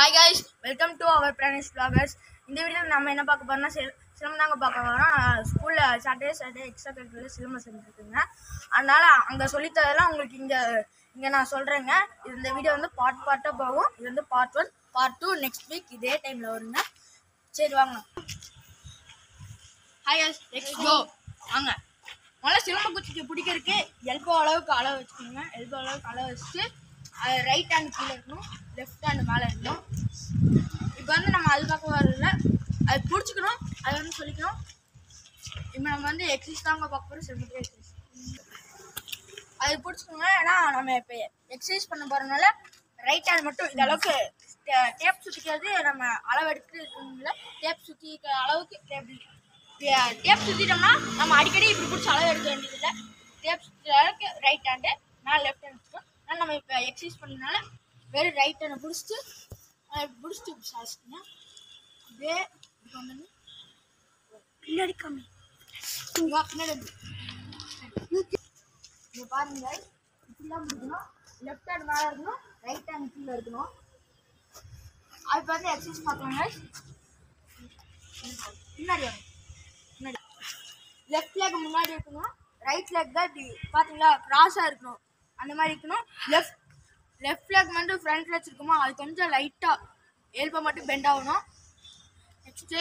Hi guys welcome to our plans vloggers இந்த வீடியோவில் நம்ம என்ன பார்க்க போறோம்னா சில சிலம்பம் தாங்க பார்க்க போகிறோம் ஸ்கூலில் Saturday Saturday extra curricular silambam செஞ்சுருக்குங்க அதனால் அங்கே சொல்லித்தரதெல்லாம் உங்களுக்கு இங்கே இங்கே நான் சொல்கிறேங்க இந்த வீடியோ வந்து பார்ட் பார்ட்டாக போகும் இது வந்து part one part two next week இதே டைமில் வருங்க சரி வாங்க ஹாய் guys நெக்ஸ்ட் கோ வாங்க முதல்ல சிலம்ப குச்சிக்கு பிடிக்கிறதுக்கு எல்போ அளவுக்கு அளவு வச்சுக்கோங்க எல்போ அளவுக்கு அளவு வச்சுட்டு அது ரைட் ஹேண்ட் கீழே இருக்கணும் லெஃப்ட் ஹேண்ட் மேலே இருக்கணும் இப்போ வந்து நம்ம அது பக்கம் வரல அது பிடிச்சிக்கணும் அது வந்து சொல்லிக்கணும் இப்போ நம்ம வந்து எக்ஸசைஸ் தாங்க பார்க்க போகிறோம் சிலம்பத்தில் எக்ஸசைஸ் அது பிடிச்சிக்கோங்க ஏன்னா நம்ம இப்போ எக்ஸசைஸ் பண்ண போகிறதுனால ரைட் ஹேண்ட் மட்டும் இந்த அளவுக்கு டேப் சுற்றிக்கிறது நம்ம அளவு எடுத்து இருக்கணும்ல டேப் சுற்றிக்கிற அளவுக்கு டேப் டேப் சுற்றிட்டோம்னா நம்ம அடிக்கடி இப்படி பிடிச்சி அளவு எடுக்க வேண்டியதில்லை டேப் சுற்றுற அளவுக்கு ரைட் ஹேண்டு நான் லெஃப்ட் ஹேண்ட் வச்சுக்கோம் ஆனால் நம்ம இப்போ எக்ஸசைஸ் பண்ணனால வெறும் ரைட் ஹேண்டை பிடிச்சிட்டு பிடிச்சிட்டு இப்படி சாதிச்சுங்க அப்படியே இப்படி வந்து பின்னாடி கம்மி பின்னாடி வந்து. இங்க பாருங்க இப்படிலாம் பிடிக்கணும் லெஃப்ட் ஹேண்ட் மேலே இருக்கணும் ரைட் ஹேண்ட் கீழே இருக்கணும் அது வந்து எக்ஸசைஸ் பார்க்கலாம் guys. பின்னாடி வாங்க முன்னாடி லெஃப்ட் லெக் முன்னாடி இருக்கணும் ரைட் லெக் தான் இப்படி பார்த்தீங்களா க்ராஸாக இருக்கணும் அந்த மாதிரி இருக்கணும் லெஃப்ட் லெஃப்ட் லெக் வந்து ஃப்ரண்ட்ல வச்சுருக்கோமா அது கொஞ்சம் லைட்டாக எல்போ மட்டும் பெண்ட் ஆகணும் நெக்ஸ்ட்டு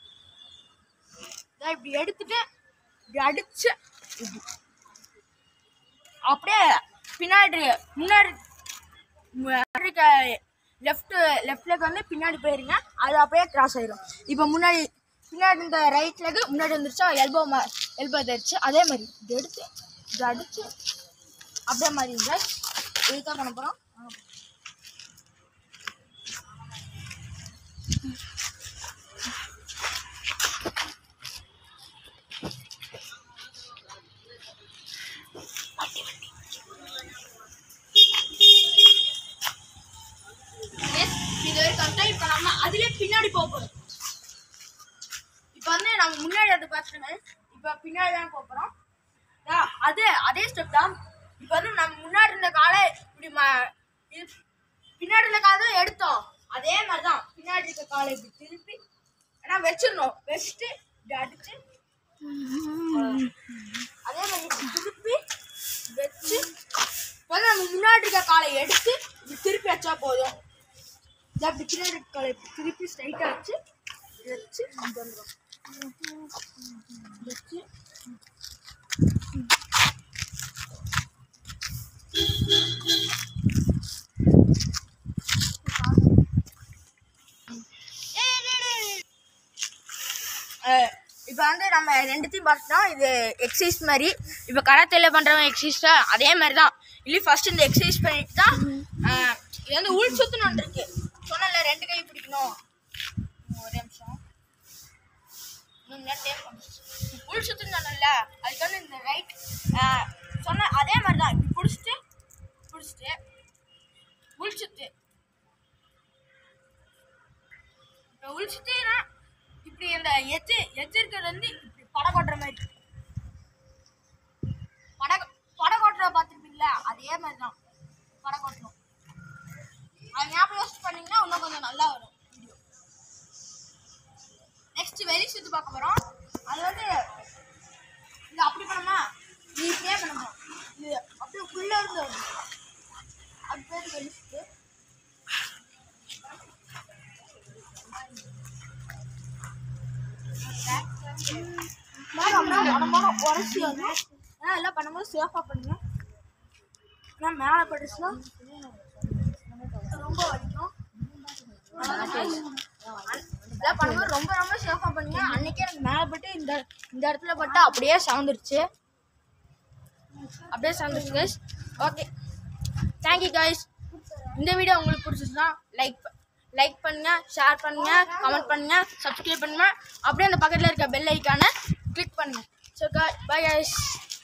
இதை இப்படி எடுத்துட்டு இப்படி அடிச்சு இப்படி அப்படியே பின்னாடி முன்னாடி லெஃப்ட் லெஃப்ட் லெக் வந்து பின்னாடி போயிருங்க அது அப்படியே கிராஸ் ஆயிரும் இப்போ முன்னாடி பின்னாடி இந்த ரைட் லெக் முன்னாடி வந்துருச்சா எல்போ எல்போ தெரிச்சு அதே மாதிரி இது எடுத்து இது அடிச்சு அப்படியே மாதிரி இல்லை இதுதான் பண்ண போகிறோம் இது வரைக்கும் இப்போ நம்ம அதுலேயே பின்னாடி போக போகிறோம் இப்போ வந்து நம்ம முன்னாடி அது பார்த்துட்டு இப்போ பின்னாடி தான் போக போகிறோம் அது அதே ஸ்டெப் தான் இப்போ வந்து நம்ம முன்னாடி இருந்த காலை இப்படி ம இது பின்னாடி இருந்த காலை தான் எடுத்தோம் அதே மாதிரி தான் பின்னாடி இருக்க காலை இப்படி திருப்பி ஏன்னா வச்சிடணும் வச்சுட்டு இப்படி அடிச்சு அதே மாதிரி இப்படி திருப்பி வச்சு இப்போ வந்து நம்ம முன்னாடி இருக்க காலை எடுத்து இப்படி திருப்பி வச்சா போதும் இதை அப்படி பின்னாடி இருக்க காலை இப்படி திருப்பி ஸ்ட்ரைட்டாக வச்சு வச்சு இங்க வந்துடும் வச்சு இப்போ வந்து நம்ம ரெண்டுத்தையும் பார்த்தோம் இது எக்ஸசைஸ் மாதிரி இப்போ கராத்தேல பண்ணுறவங்க எக்ஸசைஸ் அதே மாதிரி தான் இல்லை ஃபர்ஸ்ட் இந்த எக்ஸசைஸ் பண்ணிட்டு தான் அஹ், இது வந்து உள் சுத்தணும் இருக்கு சொன்னல ரெண்டு கை பிடிக்கணும் ஒரே நிமிஷம் இன்னும் நேரத்தையே வந்துச்சு. உள் சுத்தம் சொன்னல அதுக்கு வந்து இந்த ரைட் சொன்ன அதே மாதிரி தான் இப்படி பிடிச்சிட்டு பிடிச்சிட்டு உள் சுத்து இப்போ உள் சுத்தினா இப்படி இந்த எச்சு எச்சு இருக்கிறது வந்து இப்படி படம் கொட்டுற மாதிரி படம் படம் கொட்டுற பார்த்துருப்பீங்களா அதே மாதிரி தான் படம் கொட்டணும் அது ஞாபகம் யோசிச்சு பண்ணீங்கன்னா இன்னும் கொஞ்சம் நல்லா வரும் வீடியோ நெக்ஸ்ட் வெளி சுத்து பார்க்க போறோம் அது வந்து இது அப்படி பண்ணோமா இது இப்படியே பண்ணணும் இது அப்படியே உள்ள இருந்து வரும் அது பேர் வெளி சுத்து மனம் உரசி வந்து ஏன்னா எல்லாம் பண்ணும்போது சேஃபாக பண்ணுங்க ஏன்னா மேலே பட்டுச்சுன்னா ரொம்ப வலிக்கும் இதெல்லாம் பண்ணும்போது ரொம்ப ரொம்ப சேஃபாக பண்ணுங்க அன்னைக்கே எனக்கு மேலே பட்டு இந்த இந்த இடத்துல பட்டு அப்படியே சாந்துருச்சு அப்படியே சாந்துருச்சு கைஸ் ஓகே தேங்க்யூ கைஸ் இந்த வீடியோ உங்களுக்கு பிடிச்சிச்சுன்னா லைக் லைக் பண்ணுங்க ஷேர் பண்ணுங்க கமெண்ட் பண்ணுங்க சப்ஸ்கிரைப் பண்ணுங்க அப்படியே அந்த பக்கத்தில் இருக்க பெல் ஐக்கானை கிளிக் பண்ணுங்க ஸோ பை கைஸ்